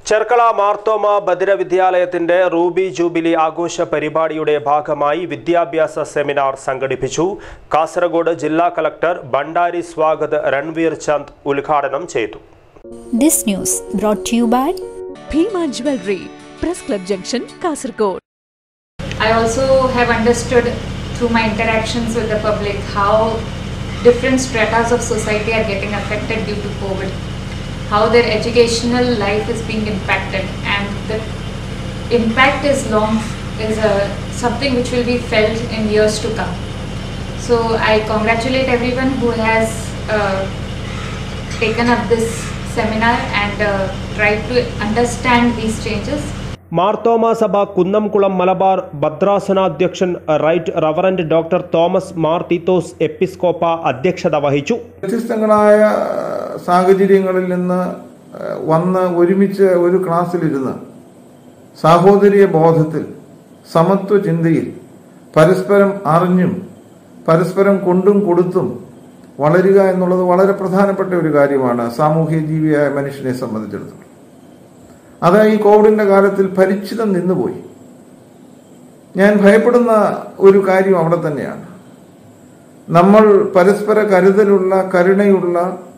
ചെർക്കള മാർത്തോമ ബദിര വിദ്യാലയത്തിന്റെ ruby jubilee ആഘോഷ പരിപാടിയുടെ ഭാഗമായി വിദ്യാഭ്യാസ സെമിനാർ സംഘടിപ്പിച്ചു കാസർഗോഡ് ജില്ലാ കളക്ടർ ഭണ്ഡാരി സ്വാഗത് രൺവീർ ചന്ദ് ഉദ്ഘാടനം ചെയ്തു This news brought to you by Bhima jewellery press club junction Kasaragod I also have understood through my interactions with the public how different stratas of society are getting affected due to COVID, how their educational life is being impacted, and the impact is long is a, something which will be felt in years to come. So I congratulate everyone who has uh, taken up this seminar and uh, tried to understand these changes Marthoma സഭ കുന്നംകുളം മലബാർ ഭദ്രാസനാധ്യക്ഷൻ right reverend doctor Thomas Mar Theethos Episcopa അധ്യക്ഷത വഹിച്ചു വ്യത്യസ്തങ്ങളായ സാഹചര്യങ്ങളിൽ നിന്ന് വന്ന് ഒരുമിച്ച് ഒരു ക്ലാസ്സിലിരുന്ന് സാഹോദര്യ ബോധത്തിൽ സമത്വ ചിന്തയിൽ പരസ്പരം അറിഞ്ഞും പരസ്പരം കൊണ്ടും കൊടുത്തും വളരുക എന്നുള്ളത് വളരെ പ്രധാനപ്പെട്ട ഒരു കാര്യമാണ് സാമൂഹ്യ ജീവിയായ മനുഷ്യനെ സംബന്ധിച്ചിടത്തോളം അത് ഈ കോവിഡിന്റെ കാലത്തിൽ പരിചിതം നിന്നുപോയി ഞാൻ ഭയപ്പെടുന്ന ഒരു കാര്യം അവിടെ തന്നെയാണ് നമ്മൾ പരസ്പര കരുതലുള്ള കരുണയുള്ള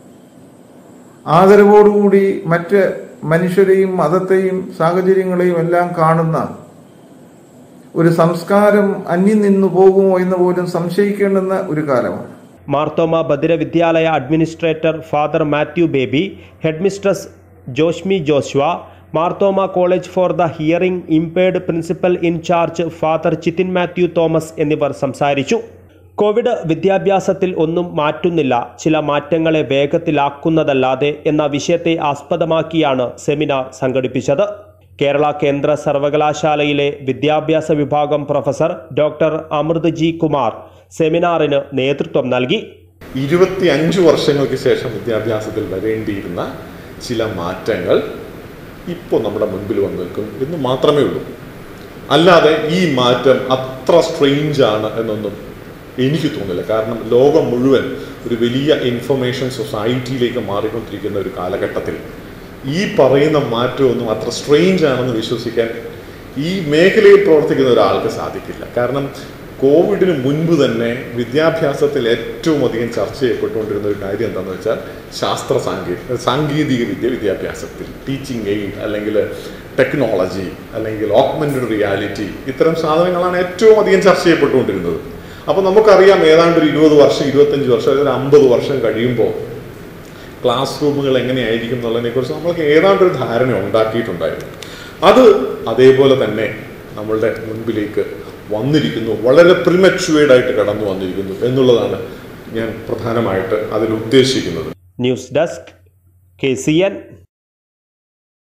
ആദരവോടുകൂടി മറ്റ് മനുഷ്യരെയും മതത്തെയും സാഹചര്യങ്ങളെയും എല്ലാം കാണുന്ന ഒരു സംസ്കാരം അന്യം നിന്നു പോകുമോ എന്ന് പോലും സംശയിക്കേണ്ടുന്ന ഒരു കാലമാണ് മാർത്തോമ ബദിര വിദ്യാലയ administrator father Mathew Baby headmistress Joshmi Joshua Marthoma college for the hearing impaired principal in charge father Chithin Mathew Thomas എന്നിവർ സംസാരിച്ചു കോവിഡ് വിദ്യാഭ്യാസത്തിൽ ഒന്നും മാറ്റുന്നില്ല ചില മാറ്റങ്ങളെ വേഗത്തിലാക്കുന്നതല്ലാതെ എന്ന വിഷയത്തെ ആസ്പദമാക്കിയാണ് സെമിനാർ സംഘടിപ്പിച്ചത് കേരള കേന്ദ്ര സർവകലാശാലയിലെ വിദ്യാഭ്യാസ വിഭാഗം professor doctor Amrit G Kumar സെമിനാറിന് നേതൃത്വം നൽകി ഇരുപത്തി അഞ്ച് വർഷങ്ങൾക്ക് ശേഷം വിദ്യാഭ്യാസത്തിൽ വരേണ്ടിയിരുന്ന ചില മാറ്റങ്ങൾ ഇപ്പോൾ നമ്മുടെ മുൻപിൽ വന്നു നിൽക്കും എന്ന് മാത്രമേ ഉള്ളൂ അല്ലാതെ ഈ മാറ്റം അത്ര സ്ട്രെയിഞ്ച് ആണ് എന്നൊന്നും എനിക്ക് തോന്നില്ല കാരണം ലോകം മുഴുവൻ ഒരു വലിയ ഇൻഫർമേഷൻ സൊസൈറ്റിയിലേക്ക് മാറിക്കൊണ്ടിരിക്കുന്ന ഒരു കാലഘട്ടത്തിൽ ഈ പറയുന്ന മാറ്റമൊന്നും അത്ര സ്ട്രെയിഞ്ച് ആണെന്ന് വിശ്വസിക്കാൻ ഈ മേഖലയിൽ പ്രവർത്തിക്കുന്ന ഒരാൾക്ക് സാധിക്കില്ല കാരണം കോവിഡിന് മുൻപ് തന്നെ വിദ്യാഭ്യാസത്തിൽ ഏറ്റവും അധികം ചർച്ച ചെയ്യപ്പെട്ടുകൊണ്ടിരുന്ന ഒരു കാര്യം എന്താണെന്ന് വെച്ചാൽ ശാസ്ത്ര സാങ്കേതിക സാങ്കേതിക വിദ്യ വിദ്യാഭ്യാസത്തിൽ ടീച്ചിങ് എയ്ഡ് അല്ലെങ്കിൽ ടെക്നോളജി അല്ലെങ്കിൽ ഓഗ്മെന്റഡ് റിയാലിറ്റി ഇത്തരം സാധനങ്ങളാണ് ഏറ്റവും അധികം ചർച്ച ചെയ്യപ്പെട്ടുകൊണ്ടിരുന്നത് അപ്പോൾ നമുക്കറിയാം ഏതാണ്ട് ഒരു ഇരുപത് വർഷം ഇരുപത്തഞ്ച് വർഷം അല്ലെങ്കിൽ ഒരു അമ്പത് വർഷം കഴിയുമ്പോൾ ക്ലാസ് റൂമുകൾ എങ്ങനെയായിരിക്കും എന്നുള്ളതിനെക്കുറിച്ച് നമ്മൾക്ക് ഏതാണ്ട് ഒരു ധാരണ ഉണ്ടാക്കിയിട്ടുണ്ടായിരുന്നു അത് അതേപോലെ തന്നെ നമ്മളുടെ മുൻപിലേക്ക് വന്നിരിക്കുന്നു വളരെ പ്രിമച്വേർഡ് ആയിട്ട് കടന്നു വന്നിരിക്കുന്നു എന്നുള്ളതാണ് ഞാൻ പ്രധാനമായിട്ട് അതിൽ ഉദ്ദേശിക്കുന്നത് news desk K C N